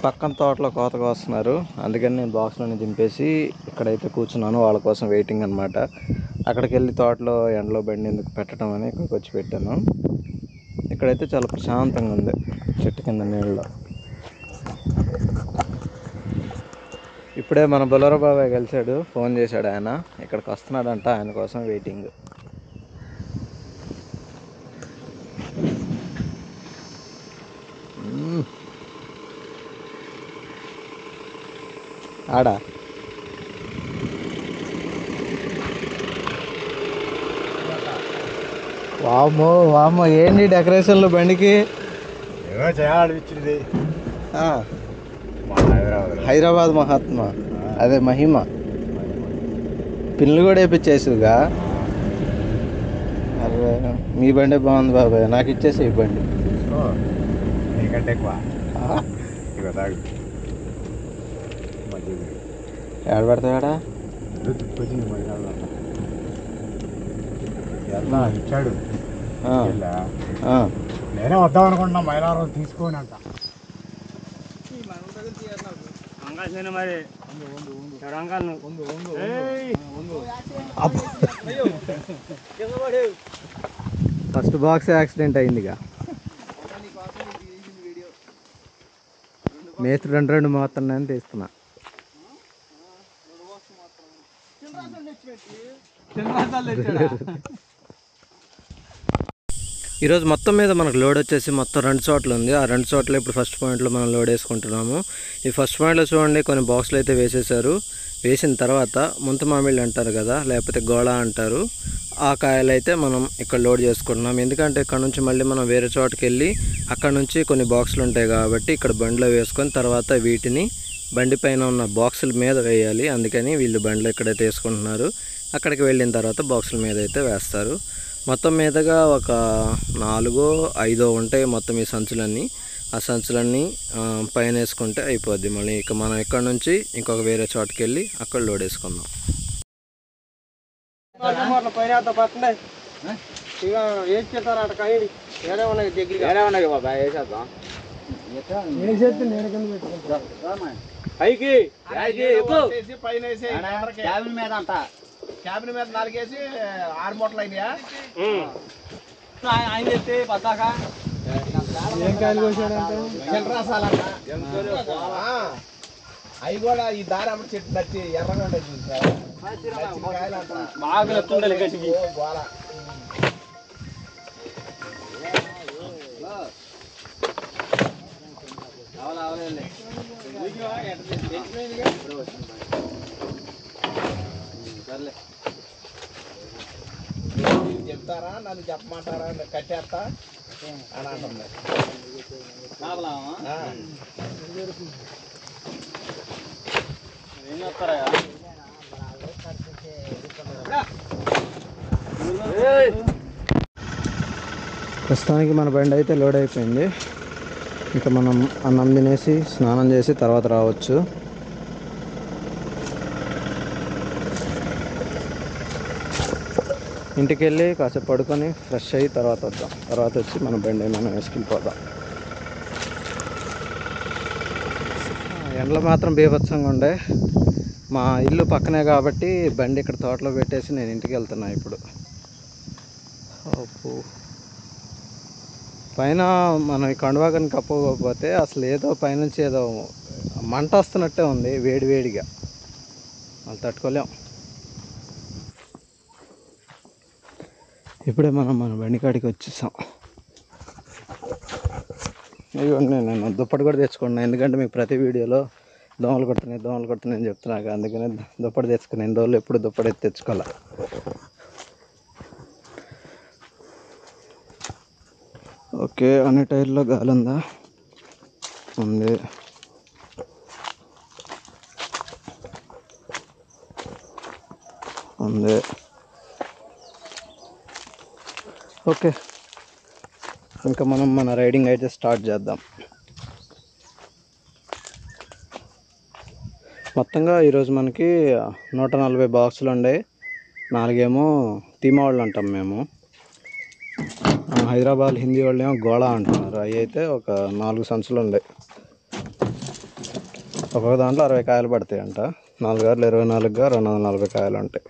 పక్కన తోటలో కోతకు వస్తున్నారు అందుకని నేను బాక్స్లోనే దింపేసి ఇక్కడైతే కూర్చున్నాను వాళ్ళ కోసం వెయిటింగ్ అనమాట అక్కడికి వెళ్ళి తోటలో ఎండలో బండి ఎందుకు పెట్టడం అని ఇక్కడికి వచ్చి పెట్టాను ఇక్కడైతే చాలా ప్రశాంతంగా ఉంది చెట్టు కింద నీళ్ళలో ఇప్పుడే మన బొలర బాబాయ్ కలిశాడు ఫోన్ చేశాడు ఆయన ఇక్కడికి వస్తున్నాడంట ఆయన కోసం వెయిటింగ్ మ్మ్. ఆడా వామ్మో వామ్మో ఏంటి డెకరేషన్లు బండికి ఏమో చేయాలనిపించింది ఆ, మా హైదరాబాద్ హైదరాబాద్ మహాత్మా అదే మహిమ పిల్లలు కూడా వేపించేసుగా అరే మీ బండి బాగుంది బాబాయ్ నాకు ఇచ్చేసి ఈ బండి తీసుకో నీకంటే ఎక్కువ ఆ, ఇక తాగు మధ్య ఏడ పెడతాడా తిప్పొచ్చింది మధ్యలో ఎలా ఇచ్చాడు ఆ, ఇలా. ఆ. నేనే వద్దాం అనుకుంటున్నా మైలారం తీసుకొని అంట మరి ఫస్ట్ బాక్స్ యాక్సిడెంట్ అయిందిగా మేస్త్రి రెండు రెండు మోతున్నాయని తీస్తున్నా ఈరోజు మొత్తం మీద మనకు లోడ్ వచ్చేసి మొత్తం రెండు చోట్ల ఉంది ఆ రెండు చోట్ల ఇప్పుడు ఫస్ట్ పాయింట్లో మనం లోడ్ వేసుకుంటున్నాము ఈ ఫస్ట్ పాయింట్లో చూడండి కొన్ని బాక్సులు అయితే వేసేసారు వేసిన తర్వాత ముంత మామిళ్ళు అంటారు కదా లేకపోతే గోళ అంటారు ఆ కాయలు అయితే మనం ఇక్కడ లోడ్ చేసుకుంటున్నాం ఎందుకంటే ఇక్కడ నుంచి మళ్ళీ మనం వేరే చోటుకి వెళ్ళి అక్కడ నుంచి కొన్ని బాక్సులు ఉంటాయి కాబట్టి ఇక్కడ బండిలో వేసుకొని తర్వాత వీటిని బండి పైన ఉన్న బాక్సుల మీద వేయాలి అందుకని వీళ్ళు బండ్లు ఎక్కడైతే వేసుకుంటున్నారు అక్కడికి వెళ్ళిన తర్వాత బాక్సుల మీద అయితే వేస్తారు మొత్తం మీదగా ఒక నాలుగో ఐదో ఉంటాయి మొత్తం ఈ సంచులన్నీ ఆ సంచులన్నీ ఆ, పైన వేసుకుంటే అయిపోద్ది మళ్ళీ ఇక మనం ఇక్కడ నుంచి ఇంకొక వేరే చోటుకి వెళ్ళి అక్కడ లోడ్ వేసుకుందాం క్యాబిన్ మీద నాలుగేసి ఆరు మూటలు అయినాయా అవి కూడా ఈ దారి అప్పుడు చెట్టు నచ్చి ఎర్రగా ఉండేది చూసారా? నచ్చిన కాయలు అంట. ఓ గోల. మీరు చెప్తారా నన్ను చెప్పమంటారా అని కట్టేస్తా అని అంటుంది ఆ. ప్రస్తుతానికి మన బండి అయితే లోడ్ అయిపోయింది ఇంకా మనం అన్నం తినేసి స్నానం చేసి తర్వాత రావచ్చు ఇంటికి వెళ్ళి కాసేపు పడుకొని ఫ్రెష్ అయ్యి తర్వాత వద్దాం తర్వాత వచ్చి మన బండి మనం వేసుకెళ్ళిపోదాం ఎండలు మాత్రం బీభత్సంగా ఉండే మా ఇల్లు పక్కనే కాబట్టి బండి ఇక్కడ తోటలో పెట్టేసి నేను ఇంటికి వెళ్తున్నా ఇప్పుడు అబ్బో. పైన మనం ఈ కండువాగని కప్పకపోతే అసలు ఏదో పైనుంచి ఏదో మంట వస్తున్నట్టే ఉంది వేడి వేడిగా వాళ్ళు తట్టుకోలేం ఇప్పుడే మనం మన బండి కాడికి వచ్చేసాం ఇదిగోండి నేను దుప్పటి కూడా తెచ్చుకున్నాను ఎందుకంటే మీకు ప్రతి వీడియోలో దోమలు కొడుతున్నాయి దోమలు కొడుతున్నాయి అని చెప్తున్నాను అందుకనే దుప్పటి తెచ్చుకున్నాను ఎన్ని రోజులు ఎప్పుడు దుప్పటి ఎత్తి తెచ్చుకోవాలి ఓకే అన్ని టైర్లో గాలి ఉందా ఉంది ఉంది ఓకే ఇంకా మనం మన రైడింగ్ అయితే స్టార్ట్ చేద్దాం మొత్తంగా ఈరోజు మనకి నూట నలభై బాక్సులు ఉండే నాలుగేమో తీమావాళ్ళు అంటాం మేము ఆ, హైదరాబాద్ హిందీ వాళ్ళు ఏమో గోళ అంటున్నారు అవి అయితే ఒక నాలుగు సంచులు ఉండే ఒక్కొక్క దాంట్లో అరవై కాయలు పడతాయి అంట నాలుగు ఆరులు ఇరవై నాలుగుగా రెండు వందల నలభై కాయలు ఉంటాయి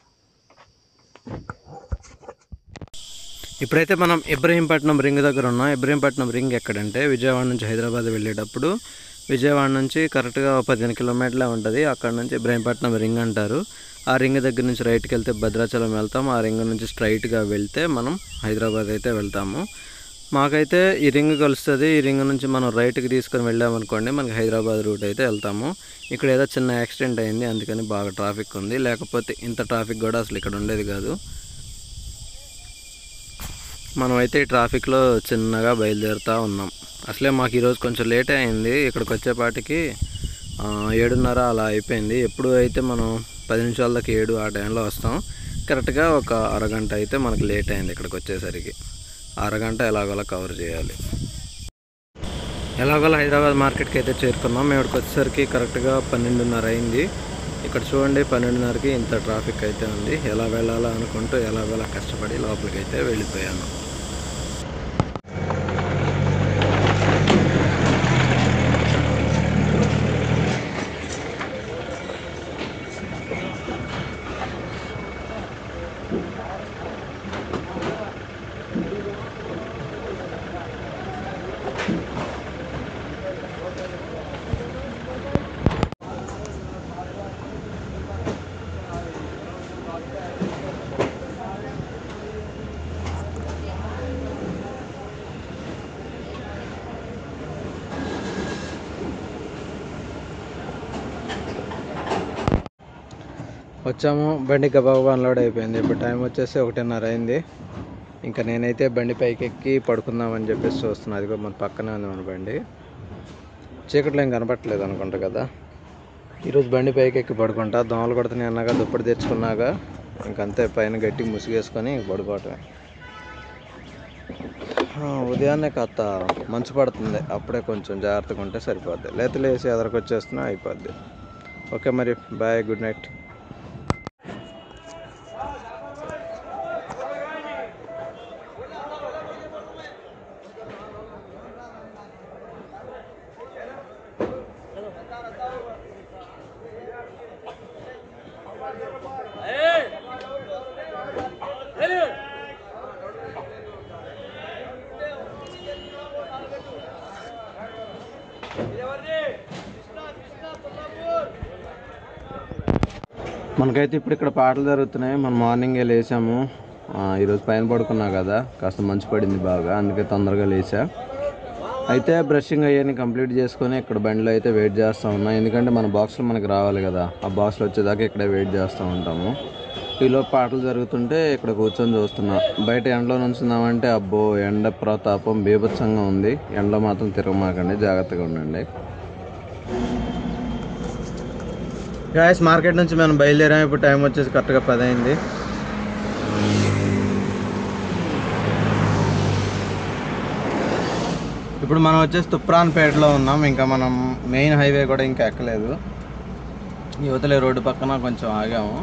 ఇప్పుడైతే మనం ఇబ్రహీంపట్నం రింగ్ దగ్గర ఉన్నాం ఇబ్రహీంపట్నం రింగ్ ఎక్కడంటే విజయవాడ నుంచి హైదరాబాద్ వెళ్ళేటప్పుడు విజయవాడ నుంచి కరెక్ట్గా ఒక పదిహేను కిలోమీటర్లే ఉంటుంది అక్కడ నుంచి ఇబ్రహీంపట్నం రింగ్ అంటారు ఆ రింగ్ దగ్గర నుంచి రైట్కి వెళ్తే భద్రాచలం వెళ్తాం ఆ రింగ్ నుంచి స్ట్రైట్గా వెళ్తే మనం హైదరాబాద్ అయితే వెళ్తాము మాకైతే ఈ రింగ్ కలుస్తుంది ఈ రింగ్ నుంచి మనం రైట్కి తీసుకొని వెళ్ళామనుకోండి మనకి హైదరాబాద్ రూట్ అయితే వెళ్తాము ఇక్కడ ఏదో చిన్న యాక్సిడెంట్ అయింది అందుకని బాగా ట్రాఫిక్ ఉంది లేకపోతే ఇంత ట్రాఫిక్ కూడా అసలు ఇక్కడ ఉండేది కాదు మనమైతే ఈ ట్రాఫిక్లో చిన్నగా బయలుదేరుతూ ఉన్నాం అసలే మాకు ఈరోజు కొంచెం లేటే అయింది ఇక్కడికి వచ్చేపాటికి ఆ, ఏడున్నర అలా అయిపోయింది ఎప్పుడు అయితే మనం పది నిమిషాల దాకా ఏడు ఆ టైంలో వస్తాం కరెక్ట్గా ఒక అరగంట అయితే మనకి లేట్ అయింది ఇక్కడికి వచ్చేసరికి ఆ అరగంట ఎలాగోలా కవర్ చేయాలి ఎలాగోలా హైదరాబాద్ మార్కెట్కి అయితే చేరుకున్నాం మేము ఇక్కడికి వచ్చేసరికి కరెక్ట్గా పన్నెండున్నర అయింది ఇక్కడ చూడండి పన్నెండున్నరకి ఇంత ట్రాఫిక్ అయితే ఉంది ఎలా వెళ్ళాలా అనుకుంటూ ఎలాగోలా కష్టపడి లోపలికి అయితే వెళ్ళిపోయాను వచ్చాము బండి గబాగబా అన్లోడ్ అయిపోయింది ఇప్పుడు టైం వచ్చేసి ఒకటిన్నర అయింది ఇంకా నేనైతే బండి పైకి ఎక్కి పడుకుందామని చెప్పేసి చూస్తున్నాను అది కూడా మన పక్కనే ఉంది మన బండి చీకట్లో ఏం కనపట్లేదు అనుకుంటా కదా ఈరోజు బండి పైకి ఎక్కి పడుకుంటా దోమలు కొడుతున్నాయి అన్నాక దుప్పటి తెచ్చుకున్నాక ఇంకంతే పైన గట్టి ముసుగేసుకొని పడుకోవటమే ఆ, ఉదయాన్నే కాస్త మంచు పడుతుంది అప్పుడే కొంచెం జాగ్రత్తగా ఉంటే సరిపోద్ది లేత లేసి ఎదరకొచ్చేస్తున్నా అయిపోద్ది ఓకే మరి బాయ్ గుడ్ నైట్ మనకైతే ఇప్పుడు ఇక్కడ పాటలు జరుగుతున్నాయి మనం మార్నింగే లేసాము ఆ, ఈరోజు పైన పడుకున్నా కదా కాస్త మంచు పడింది బాగా అందుకే తొందరగా లేచా అయితే బ్రషింగ్ అయ్యని కంప్లీట్ చేసుకొని ఇక్కడ బండిలో అయితే వెయిట్ చేస్తూ ఉన్నా ఎందుకంటే మన బాక్స్లో మనకి రావాలి కదా ఆ బాక్స్లో వచ్చేదాకా ఇక్కడే వెయిట్ చేస్తూ ఉంటాము ఈలో పాటలు జరుగుతుంటే ఇక్కడ కూర్చొని చూస్తున్నా బయట ఎండలో నుంచున్నామంటే అబ్బో ఎండ ప్రతాపం బీభత్సంగా ఉంది ఎండలో మాత్రం తిరగమాకండి జాగ్రత్తగా ఉండండి గాయస్ మార్కెట్ నుంచి మనం బయలుదేరాం ఇప్పుడు టైం వచ్చేసి కరెక్ట్గా పది అయింది ఇప్పుడు మనం వచ్చేసి తుప్రాన్పేటలో ఉన్నాం ఇంకా మనం మెయిన్ హైవే కూడా ఇంకా ఎక్కలేదు యువతలే రోడ్డు పక్కన కొంచెం ఆగాము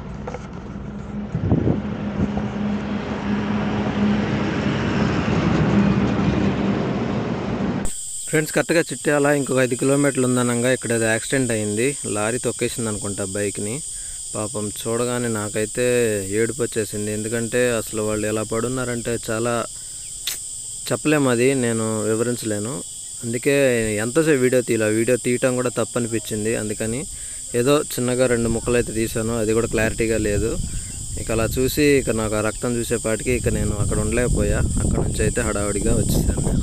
ఫ్రెండ్స్ కరెక్ట్గా చిట్యాల ఇంకొక ఐదు కిలోమీటర్లు ఉందనగా ఇక్కడ ఏదో యాక్సిడెంట్ అయింది లారీ తొక్కేసింది అనుకుంటా బైక్ని పాపం చూడగానే నాకైతే ఏడుపు వచ్చేసింది ఎందుకంటే అసలు వాళ్ళు ఎలా పడున్నారంటే చాలా చెప్పలేము అది నేను వివరించలేను అందుకే ఎంతసేపు వీడియో తీయలే వీడియో తీయటం కూడా తప్పు అనిపించింది అందుకని ఏదో చిన్నగా రెండు ముక్కలు అయితే తీసాను అది కూడా క్లారిటీగా లేదు ఇక అలా చూసి ఇక నాకు ఆ రక్తం చూసేపాటికి ఇక నేను అక్కడ ఉండలేకపోయా అక్కడ నుంచి అయితే హడావుడిగా వచ్చేసాను నేను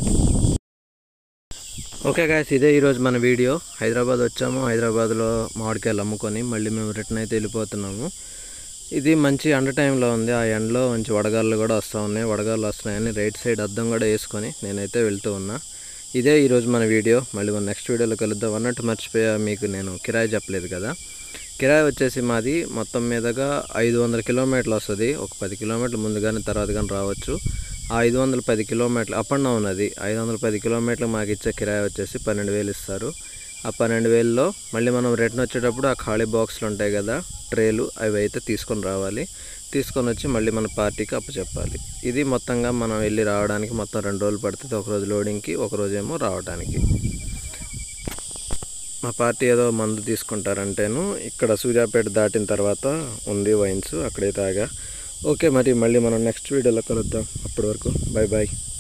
ఓకే గాయస్ ఇదే ఈరోజు మన వీడియో హైదరాబాద్ వచ్చాము హైదరాబాద్లో మామిడికాయలు అమ్ముకొని మళ్ళీ మేము రిటర్న్ అయితే వెళ్ళిపోతున్నాము ఇది మంచి ఎండ టైంలో ఉంది ఆ ఎండలో మంచి వడగాళ్ళు కూడా వస్తూ ఉన్నాయి వడగాళ్ళు వస్తున్నాయని రైట్ సైడ్ అద్దం కూడా వేసుకొని నేనైతే వెళ్తూ ఉన్నా ఇదే ఈరోజు మన వీడియో మళ్ళీ మన నెక్స్ట్ వీడియోలో కలుద్దాం అన్నట్టు మర్చిపోయా మీకు నేను కిరాయి చెప్పలేదు కదా కిరాయి వచ్చేసి మాది మొత్తం మీదగా ఐదు వందల కిలోమీటర్లు వస్తుంది ఒక పది కిలోమీటర్లు ముందు కానీ తర్వాత కానీ రావచ్చు ఆ ఐదు వందల పది కిలోమీటర్లు అప్ అండ్ డౌన్ అది ఐదు వందల పది కిలోమీటర్లు మాకు ఇచ్చే కిరాయి వచ్చేసి పన్నెండు వేలు ఇస్తారు ఆ పన్నెండు వేలలో మళ్ళీ మనం రిటర్న్ వచ్చేటప్పుడు ఆ ఖాళీ బాక్సులు ఉంటాయి కదా ట్రేలు అవి అయితే తీసుకొని రావాలి తీసుకొని వచ్చి మళ్ళీ మన పార్టీకి అప్పచెప్పాలి ఇది మొత్తంగా మనం వెళ్ళి రావడానికి మొత్తం రెండు రోజులు పడుతుంది ఒక రోజు లోడింగ్కి ఒక రోజు ఏమో రావడానికి మా పార్టీ ఏదో మందు తీసుకుంటారంటేను ఇక్కడ సూర్యాపేట దాటిన తర్వాత ఉంది వైన్స్ అక్కడే తాగా ఓకే మరి మళ్ళీ మనం నెక్స్ట్ వీడియోలో కలుద్దాం అప్పటి వరకు బాయ్ బాయ్